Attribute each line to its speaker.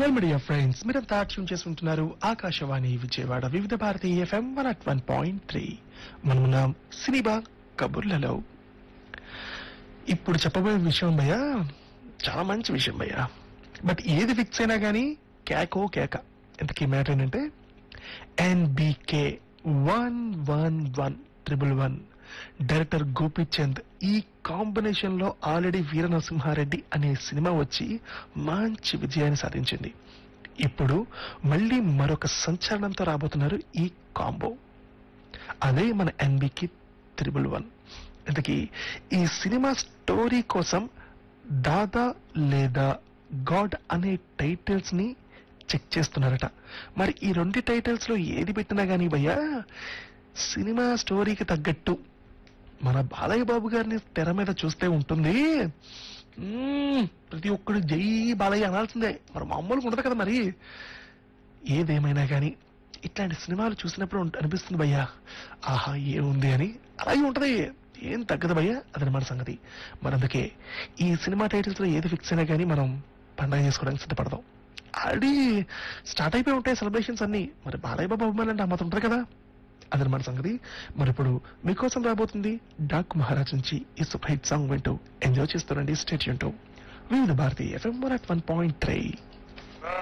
Speaker 1: well media friends మీరంతా tune చేసుకుంటున్నారు Akashvani Vijayawada Vividh Bharati FM one at one point three మనమున్నాం cinema కబుర్లలో ఇప్పుడు చెప్పబోయే విషయం భయ్యా చాలా మంచి విషయం భయ్యా బట్ ఏది ఫిక్స్ అయినా కానీ కేకో కేక ఇంతకీ మ్యాటర్ ఏంటంటే NBK one one one triple one director Gopichand ఈ కాంబినేషన్ లో ఆల్రెడీ వీర నరసింహారెడ్డి అనే సినిమా వచ్చి మంచి విజయాన్ని సాధించింది ఇప్పుడు మళ్ళీ మరొక సంచలనంతో రాబోతున్నారు ఈ కాంబో అదే మన ఎన్బికి త్రిబుల్ వన్ ఇంతకీ ఈ సినిమా స్టోరీ కోసం దాదా లేదా గాడ్ అనే టైటిల్స్ ని చెక్ చేస్తున్నారట మరి ఈ రెండు టైటిల్స్ లో ఏది పెట్టినా గానీ భయ్యా సినిమా స్టోరీకి తగ్గట్టు మన బాలయ్య బాబు గారిని తెర మీద చూస్తే ఉంటుంది మ్మ్, ప్రతి ఒక్కడు జై బాలయ్య అనాల్సిందే మరి మామూలుగా ఉండదు కదా మరి ఏదేమైనా కానీ ఇట్లాంటి సినిమాలు చూసినప్పుడు ఉంట- అనిపిస్తుంది భయ్యా ఆహా ఏముంది అని అలాగే ఉంటది ఏం తగ్గదు భయ్యా అదని మన సంగతి మరి అందుకే ఈ సినిమా టైటిల్స్ లో ఏది ఫిక్స్ అయినా కానీ మనం పండగ చేసుకోవడానికి సిద్ధపడదాం ఆల్రెడీ స్టార్ట్ అయిపోయి ఉంటాయి సెలబ్రేషన్స్ అన్ని మరి బాలయ్య బాబు అభిమానులు అంటే ఉంటారు కదా అదని మన సంగతి మరి ఇప్పుడు మీకోసం రాబోతుంది డాక్ మహారాజ్ నుంచి ఈ సూపర్ హిట్ సాంగ్ వింటూ ఎంజాయ్ చేస్తారండి state Vividh Bharati FM one point three